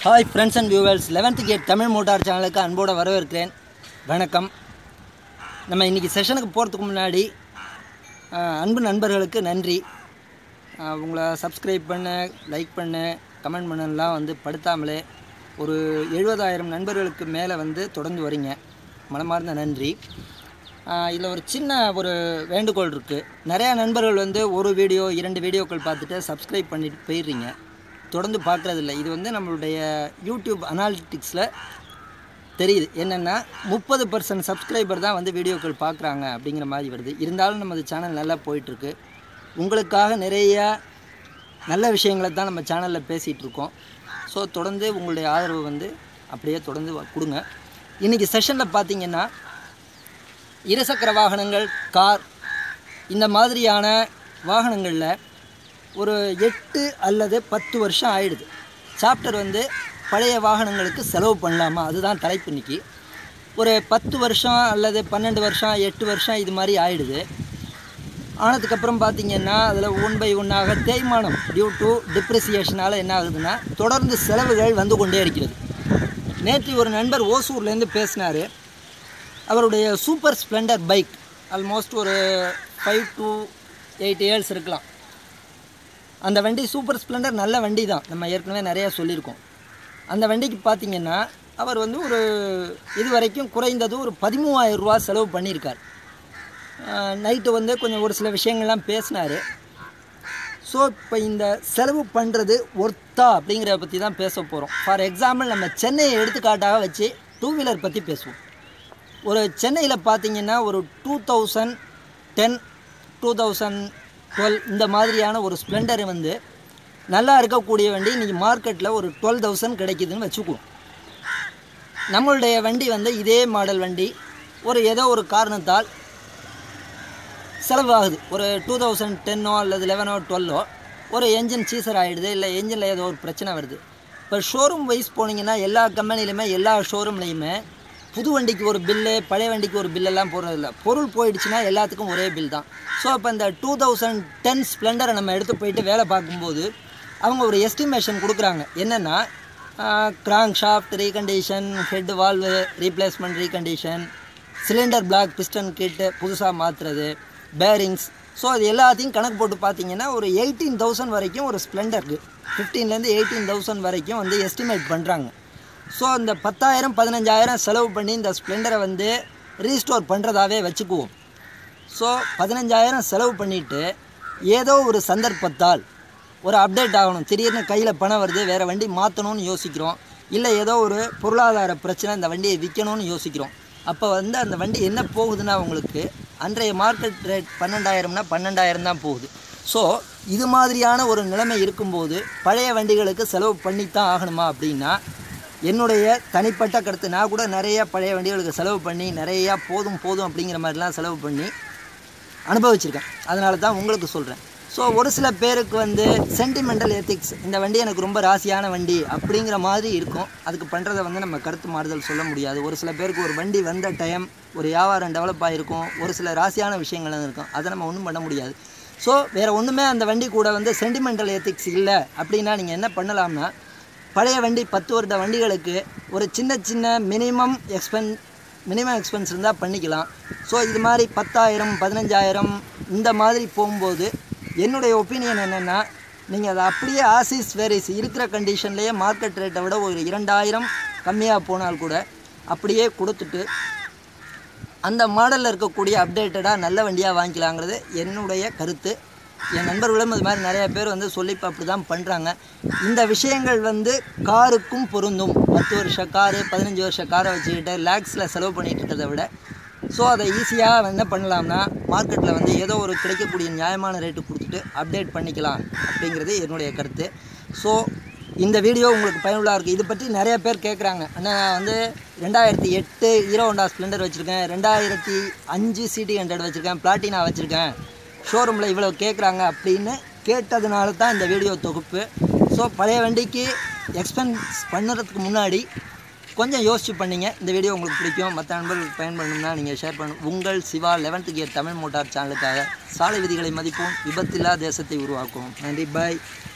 hi friends and viewers eleventh கேட் Tamil motor சேனலுக்கு அன்போடு வரவேற்கிறேன் வணக்கம் நம்ம இன்றைக்கி செஷனுக்கு போகிறதுக்கு முன்னாடி ஆஹ், அன்பு நண்பர்களுக்கு நன்றி ஆஹ், உங்களை சப்ஸ்கிரைப் பண்ண லைக் பண்ண கமெண்ட் பண்ணலாம் வந்து படுத்தாமலே ஒரு எழுபதாயிரம் நண்பர்களுக்கு மேலே வந்து தொடர்ந்து வரீங்க மனமார்ந்த நன்றி இதில் ஒரு சின்ன ஒரு வேண்டுகோள் இருக்குது நிறையா நண்பர்கள் வந்து ஒரு வீடியோ இரண்டு வீடியோக்கள் பார்த்துட்டு சப்ஸ்கிரைப் பண்ணிட்டு போயிடுறீங்க தொடர்ந்து பார்க்குறதில்ல இது வந்து நம்மளுடைய யூடியூப் அனாலிட்டிக்ஸில் தெரியுது என்னென்னா முப்பது பர்சன்ட் சப்ஸ்கிரைபர் தான் வந்து வீடியோக்கள் பார்க்குறாங்க அப்படிங்கிற மாதிரி வருது இருந்தாலும் நமது சேனல் நல்லா போயிட்டுருக்கு உங்களுக்காக நிறைய நல்ல விஷயங்களை தான் நம்ம சேனலில் பேசிகிட்டு இருக்கோம் ஸோ தொடர்ந்து உங்களுடைய ஆதரவு வந்து அப்படியே தொடர்ந்து வ- கொடுங்க இன்றைக்கி செஷனில் பார்த்தீங்கன்னா இருசக்கர வாகனங்கள் கார் இந்த மாதிரியான வாகனங்களில் ஒரு எட்டு அல்லது பத்து வருஷம் ஆயிடுது சாப்டர் வந்து பழைய வாகனங்களுக்கு செலவு பண்ணலாமா அதுதான் தலைப்பு இன்னைக்கு ஒரு பத்து வருஷம் அல்லது பன்னெண்டு வருஷம் எட்டு வருஷம் இது மாதிரி ஆயிடுது ஆனதுக்கப்புறம் பார்த்தீங்கன்னா அதில் ஒன் பை ஒன்னாக தேய்மானம் டியூ டு டிப்ரிசியேஷனால் என்ன ஆகுதுன்னா தொடர்ந்து செலவுகள் வந்து கொண்டே இருக்கிறது நேற்று ஒரு நண்பர் ஓசூர்லேருந்து பேசினார் அவருடைய சூப்பர் ஸ்ப்ளெண்டர் பைக் ஆல்மோஸ்ட் ஒரு ஃபைவ் டு எயிட் இயர்ஸ் இருக்கலாம் அந்த வண்டி சூப்பர் ஸ்ப்ளெண்டர் நல்ல வண்டி தான் நம்ம ஏற்கனவே நிறையா சொல்லியிருக்கோம் அந்த வண்டிக்கு பார்த்தீங்கன்னா அவர் வந்து ஒரு இது வரைக்கும் குறைந்தது ஒரு பதிமூவாயிரம் ரூபா செலவு பண்ணியிருக்கார் நைட்டு வந்து கொஞ்சம் ஒரு சில விஷயங்கள்லாம் பேசினார் ஸோ இப்போ இந்த செலவு பண்ணுறது ஒர்த்தா அப்படிங்கிறத பற்றி தான் பேச போகிறோம் ஃபார் எக்ஸாம்பிள் நம்ம சென்னையை எடுத்துக்காட்டாக வச்சு டூ வீலர் பற்றி பேசுவோம் ஒரு சென்னையில் பார்த்தீங்கன்னா ஒரு two thousand ten two thousand twelve இந்த மாதிரியான ஒரு ஸ்ப்ளெண்டர் வந்து நல்லா இருக்கக்கூடிய வண்டி இன்றைக்கி மார்க்கெட்டில் ஒரு டுவெல் தௌசண்ட் கிடைக்குதுன்னு வச்சுக்குவோம் நம்மளுடைய வண்டி வந்து இதே மாடல் வண்டி ஒரு ஏதோ ஒரு காரணத்தால் செலவாகுது ஒரு டூ தௌசண்ட் டென்னோ அல்லது லெவனோ டுவெல்லோ ஒரு என்ஜின் சீசர் ஆகிடுது இல்லை என்ஜினில் ஏதோ ஒரு பிரச்சனை வருது இப்போ ஷோரூம் வைஸ் போனீங்கன்னா எல்லா கம்பெனிலையுமே எல்லா ஷோரூம்லேயுமே புது வண்டிக்கு ஒரு பில்லு பழைய வண்டிக்கு ஒரு பில்லெல்லாம் போடுறதில்ல பொருள் போயிடுச்சுன்னா எல்லாத்துக்கும் ஒரே பில் தான் ஸோ அப்போ இந்த டூ தௌசண்ட் டென் ஸ்ப்ளெண்டரை நம்ம எடுத்து போயிட்டு வேலை பார்க்கும்போது அவங்க ஒரு எஸ்டிமேஷன் கொடுக்குறாங்க என்னென்னா crank shaft recondition head valve replacement recondition cylinder block piston kit புதுசாக மாற்றுறது பேரிங்ஸ் ஸோ அது எல்லாத்தையும் கணக்கு போட்டு பார்த்தீங்கன்னா ஒரு எயிட்டீன் தௌசண்ட் வரைக்கும் ஒரு ஸ்ப்ளெண்டருக்கு ஃபிஃப்டீன்லேருந்து எயிட்டீன் தௌசண்ட் வரைக்கும் வந்து எஸ்டிமேட் பண்ணுறாங்க ஸோ அந்த பத்தாயிரம் பதினஞ்சாயிரம் செலவு பண்ணி இந்த ஸ்ப்ளெண்டரை வந்து ரீஸ்டோர் பண்ணுறதாவே வச்சுக்குவோம் ஸோ பதினஞ்சாயிரம் செலவு பண்ணிவிட்டு ஏதோ ஒரு சந்தர்ப்பத்தால் ஒரு அப்டேட் ஆகணும் திடீர்னு கையில் பணம் வருது வேறு வண்டி மாற்றணும்னு யோசிக்கிறோம் இல்லை ஏதோ ஒரு பொருளாதார பிரச்சனை இந்த வண்டியை விற்கணும்னு யோசிக்கிறோம் அப்போ வந்து அந்த வண்டி என்ன போகுதுன்னா உங்களுக்கு அன்றைய மார்க்கெட் ரேட் பன்னெண்டாயிரம்னா பன்னெண்டாயிரம் தான் போகுது ஸோ இது மாதிரியான ஒரு நிலைமை இருக்கும்போது பழைய வண்டிகளுக்கு செலவு பண்ணித்தான் ஆகணுமா அப்படின்னா என்னுடைய தனிப்பட்ட கருத்து நான் கூட நிறைய பழைய வண்டிகளுக்கு செலவு பண்ணி நிறையா போதும் போதும் அப்படிங்கிற மாதிரிலாம் செலவு பண்ணி அனுபவிச்சிருக்கேன் அதனால தான் உங்களுக்கு சொல்கிறேன் ஸோ ஒரு சில பேருக்கு வந்து சென்டிமெண்டல் எத்திக்ஸ் இந்த வண்டி எனக்கு ரொம்ப ராசியான வண்டி அப்படிங்கிற மாதிரி இருக்கும் அதுக்கு பண்ணுறதை வந்து நம்ம கருத்து மாறுதல் சொல்ல முடியாது ஒரு சில பேருக்கு ஒரு வண்டி வந்த டைம் ஒரு வியாபாரம் டெவலப் ஆகிருக்கும் ஒரு சில ராசியான விஷயங்கள் இருக்கும் அதை நம்ம ஒன்றும் பண்ண முடியாது ஸோ வேறு ஒன்றுமே அந்த வண்டி கூட வந்து சென்டிமெண்டல் எத்திக்ஸ் இல்லை அப்படின்னா நீங்கள் என்ன பண்ணலாம்னா பழைய வண்டி பத்து வருட வண்டிகளுக்கு ஒரு சின்ன சின்ன மினிமம் எக்ஸ்பென் மினிமம் எக்ஸ்பென்ஸ் இருந்தால் பண்ணிக்கலாம் ஸோ இது மாதிரி பத்தாயிரம் பதினஞ்சாயிரம் இந்த மாதிரி போகும்போது என்னுடைய ஒப்பீனியன் என்னென்னா நீங்கள் அதை அப்படியே ஆசிஸ் வேரிஸ் இருக்கிற கண்டிஷன்லேயே மார்க்கெட் ரேட்டை விட ஒரு இரண்டாயிரம் கம்மியாக போனால் கூட அப்படியே கொடுத்துட்டு அந்த மாடலில் இருக்கக்கூடிய அப்டேட்டடாக நல்ல வண்டியாக வாங்கிக்கலாங்கிறது என்னுடைய கருத்து என் நண்பர்களும் இது மாதிரி நிறைய பேர் வந்து சொல்லி இப்போ அப்படி தான் பண்ணுறாங்க இந்த விஷயங்கள் வந்து காருக்கும் பொருந்தும் பத்து வருஷ காரு பதினஞ்சு வருஷ காரை வச்சுக்கிட்டு லேக்ஸில் செலவு பண்ணிட்டு இருக்கிறத விட ஸோ அதை ஈஸியாக என்ன பண்ணலாம்னா மார்க்கெட்டில் வந்து ஏதோ ஒரு கிடைக்கக்கூடிய நியாயமான ரேட்டு கொடுத்துட்டு அப்டேட் பண்ணிக்கலாம் அப்படிங்கிறது என்னுடைய கருத்து ஸோ இந்த வீடியோ உங்களுக்கு பயனுள்ளாக இருக்குது இது பற்றி நிறைய பேர் கேட்குறாங்க அண்ணா நான் வந்து ரெண்டாயிரத்தி எட்டு ஹீரோ ஹோண்டா ஸ்ப்ளெண்டர் வச்சுருக்கேன் ரெண்டாயிரத்தி அஞ்சு சிடி ஹண்ட்ரட் வச்சுருக்கேன் பிளாட்டினா வச்சுருக்கேன் ஷோரூமில் இவ்வளோ கேட்குறாங்க அப்படின்னு கேட்டதுனால தான் இந்த வீடியோ தொகுப்பு ஸோ பழைய வண்டிக்கு எக்ஸ்பென்ஸ் பண்ணுறதுக்கு முன்னாடி கொஞ்சம் யோசிச்சு பண்ணீங்க இந்த வீடியோ உங்களுக்கு பிடிக்கும் மற்ற நண்பர்களுக்கு பயன்படணும்னா நீங்கள் ஷேர் பண்ணு உங்கள் Siva eleventh gear Tamil motor சேனலுக்காக சாலை விதிகளை மதிப்போம் விபத்தில்லா தேசத்தை உருவாக்குவோம் நன்றி பாய்